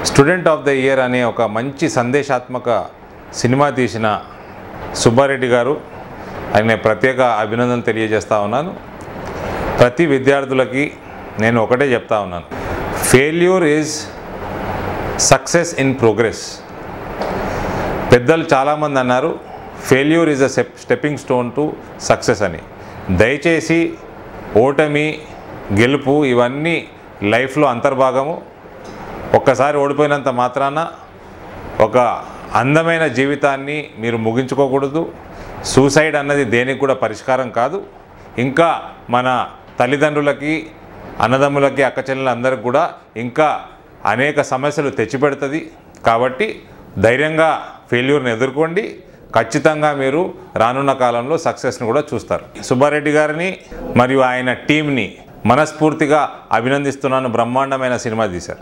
student of the year అనే ఒక మంచి సందేశాత్మక సినిమా తీసిన సుబ్బారెడ్డి గారు ఆయన ప్రత్యేక అభినందనలు తెలియజేస్తా ఉన్నాను ప్రతి విద్యార్థులకి నేను ఒకటే చెప్తా ఉన్నాను failure is success in progress పెద్దలు చాలామంది అన్నారు failure is a stepping stone to success అని దయచేసి ఓటమి గెలుపు ఇవన్నీ లైఫ్లో అంతర్భాగము ఒక్కసారి ఓడిపోయినంత మాత్రాన ఒక అందమైన జీవితాన్ని మీరు ముగించుకోకూడదు సూసైడ్ అన్నది దేనికి కూడా పరిష్కారం కాదు ఇంకా మన తల్లిదండ్రులకి అన్నదమ్ములకి అక్కచెల్లెలందరికీ కూడా ఇంకా అనేక సమస్యలు తెచ్చిపెడుతుంది కాబట్టి ధైర్యంగా ఫెయిల్యూర్ని ఎదుర్కోండి ఖచ్చితంగా మీరు రానున్న కాలంలో సక్సెస్ని కూడా చూస్తారు సుబ్బారెడ్డి గారిని మరియు ఆయన టీంని మనస్ఫూర్తిగా అభినందిస్తున్నాను బ్రహ్మాండమైన సినిమా తీశారు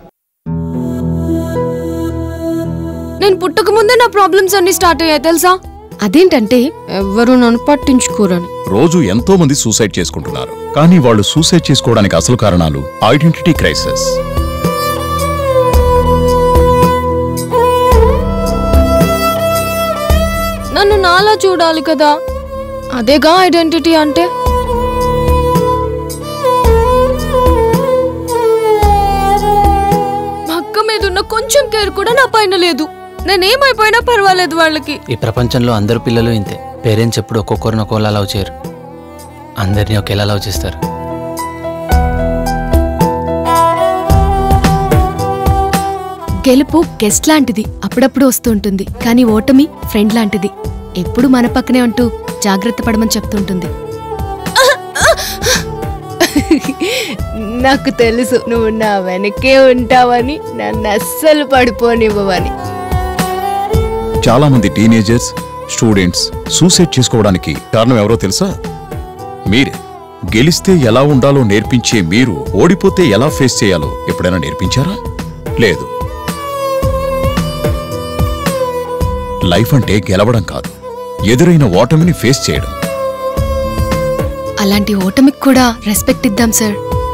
నేను పుట్టక ముందే నా ప్రాబ్లమ్స్ అన్ని స్టార్ట్ అయ్యాయి తెలుసా అదేంటంటే ఎవరు నన్ను పట్టించుకోరని రోజు ఎంతో మంది సూసైడ్ చేసుకుంటున్నారు కానీ వాళ్ళు సూసైడ్ చేసుకోవడానికి అసలు కారణాలు ఐడెంటిటీ క్రైసిస్ నన్ను నాలా చూడాలి కదా అదేగా ఐడెంటిటీ అంటే మా అక్క మీద ఉన్న కొంచెం కేర్ కూడా నా పైన లేదు నేనేమైపోయినా పర్వాలేదు వాళ్ళకి ఈ ప్రపంచంలో అందరు పిల్లలు ఇంతే పేరెంట్స్ ఎప్పుడు ఒక్కొక్కరిని ఒక్కోలా లవ్ చేయరు అందరినీ ఒకేలా లవ్ చేస్తారు గెలుపు గెస్ట్ లాంటిది అప్పుడప్పుడు వస్తుంటుంది కానీ ఓటమి ఫ్రెండ్ లాంటిది ఎప్పుడు మన పక్కనే ఉంటూ జాగ్రత్త పడమని చెప్తుంటుంది నాకు తెలుసు నువ్వు నా వెనకే ఉంటావని నన్ను అస్సలు పడిపోనివ్వవని చాలా మంది టీనేజర్స్ స్టూడెంట్స్ సూసైడ్ చేసుకోవడానికి కారణం ఎవరో తెలుసా మీరే గెలిస్తే ఎలా ఉండాలో నేర్పించే మీరు ఓడిపోతే ఎలా ఫేస్ చేయాలో ఎప్పుడైనా నేర్పించారా లేదు లైఫ్ అంటే గెలవడం కాదు ఎదురైన ఓటమిని ఫేస్ చేయడం అలాంటి ఓటమికి కూడా రెస్పెక్ట్ ఇద్దాం సార్